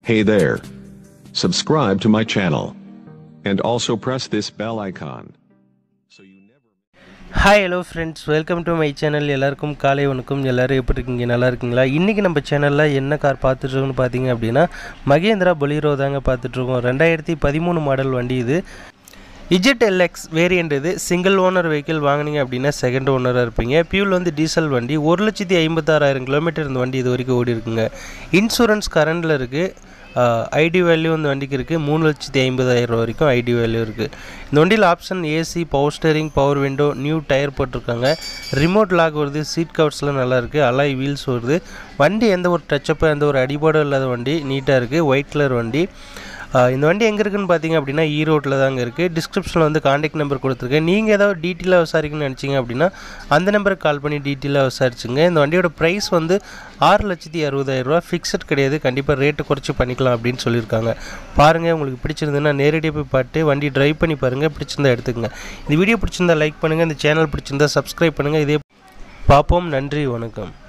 Hey there. Subscribe to my channel. And also press this bell icon. So you never hi hello friends welcome to my channel எல்லாருக்கும் காலை வணக்கம் எல்லோரும் எப்படி இருக்கீங்க நல்லா இருக்கீங்களா இன்றைக்கி நம்ம சேனலில் என்ன கார் பார்த்துட்ருக்கோன்னு பார்த்தீங்க அப்படின்னா மகேந்திரா பொலிரோ தாங்க பார்த்துட்ருக்கோம் ரெண்டாயிரத்தி பதிமூணு மாடல் வண்டி இது இஜெட் எல்எக்ஸ் வேரியண்ட் இது சிங்கிள் ஓனர் வெஹிக்கிள் வாங்குனீங்க அப்படின்னா செகண்ட் ஓனராக இருப்பீங்க பியூல் வந்து டீசல் வண்டி ஒரு லட்சத்தி ஐம்பத்தாறாயிரம் கிலோமீட்டர் இந்த வண்டி இது வரைக்கும் ஓடி இருக்குங்க இன்சூரன்ஸ் கரண்டில் இருக்குது ஐடி வேல்யூ இந்த வண்டிக்கு இருக்குது மூணு லட்சத்தி ஐம்பதாயிரம் ரூபா வரைக்கும் ஐடி வேல்யூ இருக்குது இந்த வண்டியில் option AC power steering power window new tyre போட்டிருக்காங்க ரிமோட் லாக் வருது சீட் கவர்ஸ்லாம் நல்லா இருக்குது அலாய் வீல்ஸ் வருது வண்டி எந்த ஒரு டச்சப்பு எந்த ஒரு அடிபாடும் இல்லாத வண்டி நீட்டாக இருக்குது ஒயிட் கலர் வண்டி ஆஹ் இந்த வண்டி எங்கே இருக்குன்னு பார்த்தீங்க அப்படின்னா ஈரோட்டில் தாங்க இருக்குது டிஸ்கிரிப்ஷனில் வந்து காண்டாக்ட் நம்பர் கொடுத்துருக்கேன் நீங்கள் ஏதாவது டீட்டெயிலாக விசாரிக்கணும்னு நினச்சிங்க அப்படின்னா அந்த நம்பருக்கு கால் பண்ணி டீட்டெயிலாக விசாரிச்சுங்க இந்த வண்டியோட ப்ரைஸ் வந்து ஆறு லட்சத்தி அறுபதாயிரரூவா ஃபிக்ஸட் கிடையாது கண்டிப்பாக ரேட்டு குறைச்சி பண்ணிக்கலாம் அப்படின்னு சொல்லியிருக்காங்க பாருங்கள் உங்களுக்கு பிடிச்சிருந்ததுன்னா நேரடியாக போய் பார்த்து வண்டி டிரைவ் பண்ணி பாருங்கள் பிடிச்சிருந்தா எடுத்துக்கங்க இந்த வீடியோ பிடிச்சிருந்தா லைக் பண்ணுங்கள் இந்த சேனல் பிடிச்சிருந்தா சப்ஸ்கிரைப் பண்ணுங்கள் இதே பார்ப்போம் நன்றி வணக்கம்